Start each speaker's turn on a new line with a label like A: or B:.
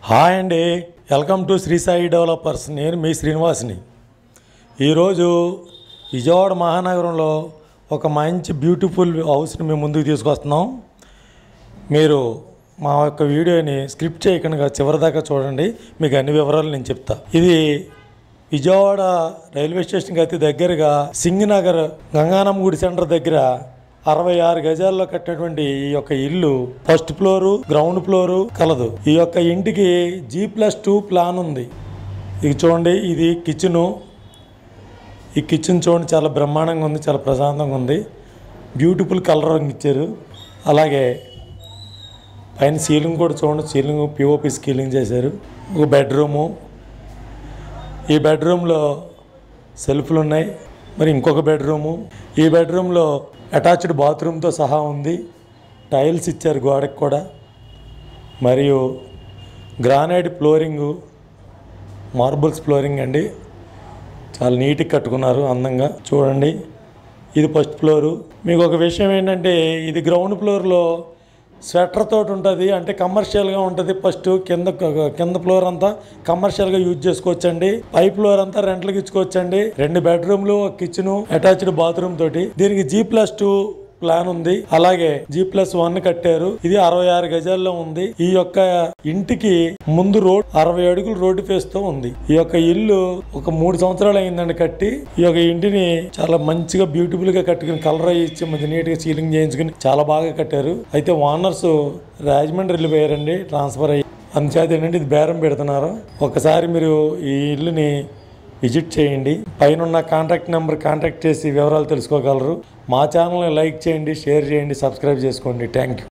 A: hi అండి welcome to Shri Sai developers నేను మీ శ్రీనివాస్ని ఈరోజు విజయవాడ మహానగరంలో ఒక మంచి బ్యూటిఫుల్ హౌస్ని మేము ముందుకు తీసుకొస్తున్నాం మీరు మా యొక్క వీడియోని స్క్రిప్ట్ చేయకుండా చివరి దాకా చూడండి మీకు అన్ని వివరాలు నేను చెప్తా ఇది విజయవాడ రైల్వే స్టేషన్కి అతి దగ్గరగా సింగనగర్ గంగానమ్మ గుడి సెంటర్ దగ్గర అరవై ఆరు గజాల్లో కట్టినటువంటి ఈ యొక్క ఇల్లు ఫస్ట్ ఫ్లోరు గ్రౌండ్ ఫ్లోరు కలదు ఈ యొక్క ఇంటికి జీ ప్లస్ టూ ప్లాన్ ఉంది ఇది చూడండి ఇది కిచెను ఈ కిచెన్ చూడండి చాలా బ్రహ్మాండంగా ఉంది చాలా ప్రశాంతంగా ఉంది బ్యూటిఫుల్ కలర్ ఇచ్చారు అలాగే పైన సీలింగ్ కూడా చూడండి సీలింగ్ పిఓపి సీలింగ్ చేశారు ఒక బెడ్రూము ఈ బెడ్రూమ్లో సెల్ఫ్లు ఉన్నాయి మరి ఇంకొక బెడ్రూము ఈ బెడ్రూమ్లో అటాచ్డ్ బాత్రూమ్తో సహా ఉంది టైల్స్ ఇచ్చారు గోడకి కూడా మరియు గ్రానైట్ ఫ్లోరింగు మార్బుల్స్ ఫ్లోరింగ్ అండి చాలా నీట్గా కట్టుకున్నారు అందంగా చూడండి ఇది ఫస్ట్ ఫ్లోరు మీకు ఒక విషయం ఏంటంటే ఇది గ్రౌండ్ ఫ్లోర్లో స్వెటర్ తోటి ఉంటుంది అంటే కమర్షియల్గా ఉంటుంది ఫస్ట్ కింద కింద ఫ్లోర్ అంతా కమర్షియల్గా యూజ్ చేసుకోవచ్చండి పై ఫ్లోర్ అంతా రెంట్లకి ఇచ్చుకోవచ్చండి రెండు బెడ్రూమ్లు ఒక కిచెన్ అటాచ్డ్ బాత్రూమ్ తోటి దీనికి జీ ప్లస్ టూ ప్లాన్ ఉంది అలాగే జీ ప్లస్ వన్ కట్టారు ఇది అరవై ఆరు గజాల్లో ఉంది ఈ యొక్క ఇంటికి ముందు రోడ్ అరవై అడుగులు రోడ్డు ఫేస్ తో ఉంది ఈ యొక్క ఇల్లు ఒక మూడు సంవత్సరాలు అయిందండి కట్టి ఈ యొక్క ఇంటిని చాలా మంచిగా బ్యూటిఫుల్ గా కట్టుకుని కలర్ ఇచ్చి మంచి నీట్ గా సీలింగ్ చేయించుకుని చాలా బాగా కట్టారు అయితే ఓనర్స్ రాజమండ్రి వెళ్ళిపోయారండి ట్రాన్స్ఫర్ అయ్యి అందుచేత ఏంటంటే ఇది బేరం పెడుతున్నారు ఒకసారి మీరు ఈ ఇల్లుని విజిట్ చేయండి పైన ఉన్న కాంటాక్ట్ నెంబర్ కాంటాక్ట్ చేసి వివరాలు తెలుసుకోగలరు మా ఛానల్ని లైక్ చేయండి షేర్ చేయండి సబ్స్క్రైబ్ చేసుకోండి థ్యాంక్ యూ